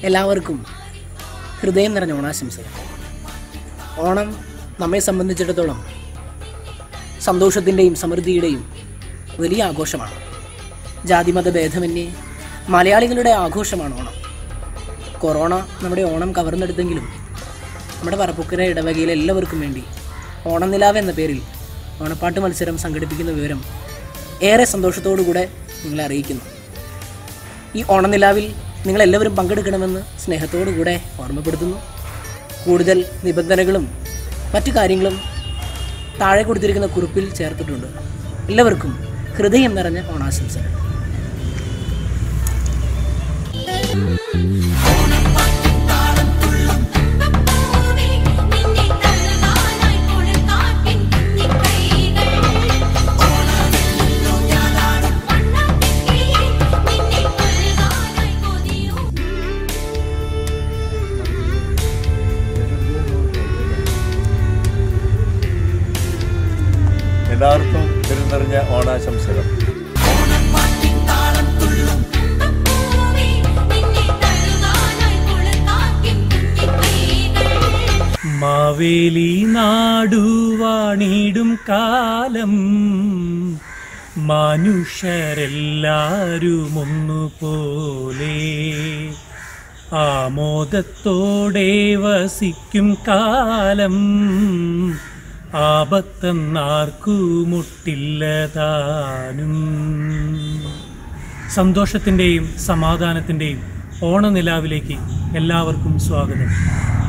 എല്ലാവർക്കും ഹൃദയം നിറഞ്ഞ ഓണാശംസകൾ ഓണം നമ്മെ സംബന്ധിച്ചിടത്തോളം സന്തോഷത്തിൻ്റെയും സമൃദ്ധിയുടെയും വലിയ ആഘോഷമാണ് ജാതിമത ഭേദമന്യേ മലയാളികളുടെ ആഘോഷമാണ് ഓണം കൊറോണ നമ്മുടെ ഓണം കവർന്നെടുത്തെങ്കിലും നമ്മുടെ പറപ്പുക്കര ഇടവകയിലെ എല്ലാവർക്കും വേണ്ടി ഓണനിലാവ് എന്ന പേരിൽ ഓണപ്പാട്ട് മത്സരം സംഘടിപ്പിക്കുന്ന വിവരം ഏറെ സന്തോഷത്തോടുകൂടെ നിങ്ങളെ അറിയിക്കുന്നു ഈ ഓണനിലാവിൽ നിങ്ങളെല്ലാവരും പങ്കെടുക്കണമെന്ന് സ്നേഹത്തോടുകൂടെ ഓർമ്മപ്പെടുത്തുന്നു കൂടുതൽ നിബന്ധനകളും മറ്റു കാര്യങ്ങളും താഴെ കൊടുത്തിരിക്കുന്ന കുറിപ്പിൽ ചേർത്തിട്ടുണ്ട് എല്ലാവർക്കും ഹൃദയം നിറഞ്ഞ ഓണാശംസകൾ പൂവേ നിന്നെ തഴുകാനായി കൊടുക്കാട്ടിൻ കുഞ്ഞിക്കൈകൾ ഓണമില്ലല്ലോ ഞാനാടും വണ്ണക്കിളിയേ നിന്നെ തഴുകാനായി കൊതിയൂ എല്ലാവർക്കും തിരുനിറഞ്ഞ ഓണാശംസകൾ പൂവേ നിന്നെ തഴുകാനായി കൊടുക്കാട്ടിൻ കുഞ്ഞിക്കൈകൾ മാവേലി നാടുവാണിടും കാലം മനുഷ്യരെല്ലാരും ഒന്നുപോലെ ആമോദത്തോടെ വസിക്കും കാലം ആപത്തെന്നാർക്കുമുട്ടില്ലതാനും സന്തോഷത്തിൻ്റെയും സമാധാനത്തിൻ്റെയും ഓണനിലാവിലേക്ക് എല്ലാവർക്കും സ്വാഗതം